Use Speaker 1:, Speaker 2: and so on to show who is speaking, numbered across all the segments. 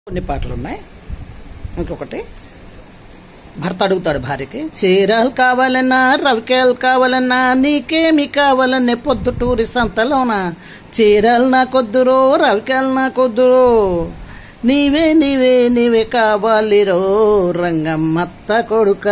Speaker 1: కొన్ని పాటలు ఉన్నాయి ఇంకొకటి భర్త అడుగుతాడు భార్యకి చీరలు కావాలన్నా రవికేలు కావాలన్నా నీకేమి కావాలనే పొద్దుటూరి సంతలోన చీరలు నాకొద్దురో రవికేలు నాకొద్దురో నీవే నీవే నీవే కావాలిరో రంగమ్మత్త కొడుక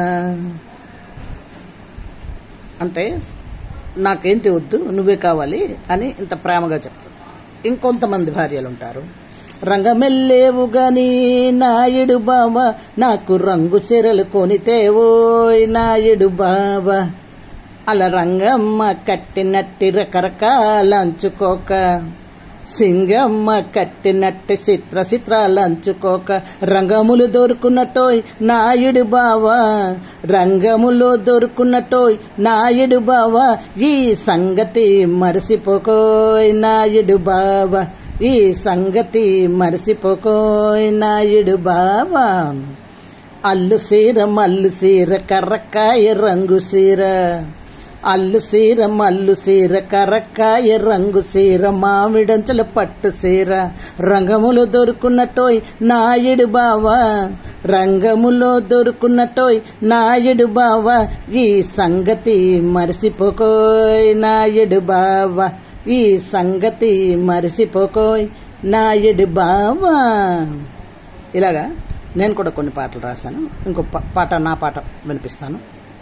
Speaker 1: అంటే నాకేంటి వద్దు నువ్వే కావాలి అని ఇంత ప్రేమగా చెప్తాడు ఇంకొంతమంది భార్యలు ఉంటారు రంగమెల్లేవు గాని నాయుడు బావ నాకు రంగు చీరలు కొనితేవోయ్ నాయుడు బావ అలా రంగమ్మ కట్టినట్టి రకరకాలంచుకోక సింగమ్మ కట్టినట్టి చిత్ర చిత్రాలంచుకోక రంగములు దొరుకున్నట్టోయ్ నాయుడు బావా రంగములో దొరుకున్నట్టోయ్ నాయుడు బావా ఈ సంగతి మరిసిపోకోయ్ నాయుడు బావా ఈ సంగతి మరిసిపోకోయ్ నాయుడు బావా అల్లు సీర మల్లు సీర కర్రకాయ రంగు సీర అల్లు సీర మల్లు సీర కరక్కాయ రంగు సీర మామిడంచల పట్టు సీర రంగములో దొరుకున్నట్టోయ్ నాయుడు బావా రంగములో దొరుకున్నట్టోయ్ నాయుడు బావా ఈ సంగతి మరిసిపోకోయ్ నాయుడు బావా ఈ సంగతి మరిసిపోకోయ్ నాయుడు బావా ఇలాగా నేను కూడా కొన్ని పాటలు రాశాను ఇంకో పా- పాట నా పాట వినిపిస్తాను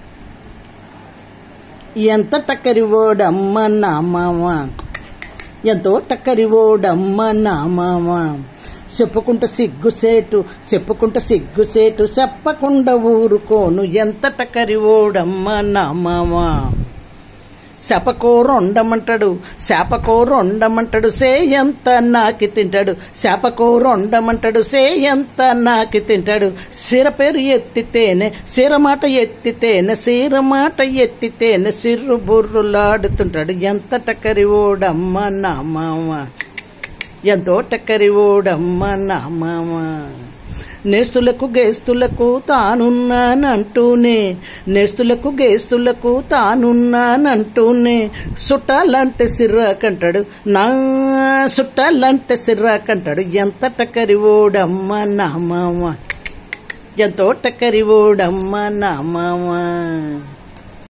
Speaker 1: ఎంత టక్కరివోడమ్మ నా మామ ఎంతో టక్కరివోడమ్మ నా మామ చెప్పుకుంట సిగ్గుసేటు చెప్పుకుంట సిగ్గుసేటు చెప్పకుండా ఊరుకోను ఎంత టక్కరివోడమ్మ నా మామ శాపకూర వండమంటాడు శాపకూర వండమంటాడు సే ఎంత నాకి తింటాడు శాపకూర వండమంటాడు సే ఎంత నాకి తింటాడు సిర పేరు ఎత్తితేనే సిర మాట ఎత్తితేనే సిర మాట ఎత్తితేనే సిర్రు బుర్రులాడుతుంటాడు ఎంత టక్కరి ఓడమ్మ నా మామ ఎంతో టక్కరి ఓడమ్మ నా మామ నేస్తులకు గేస్తులకు తానున్నానంటూనే నేస్తులకు గేస్తులకు తానున్నానంటూనే సుట్టాలంటే సిర్రాకంటాడు నా సుట్టాలంటే సిర్రాకంటాడు ఎంత టక్కరి ఓడమ్మ నా మామ ఎంతో టక్కరి ఓడమ్మ నా మామ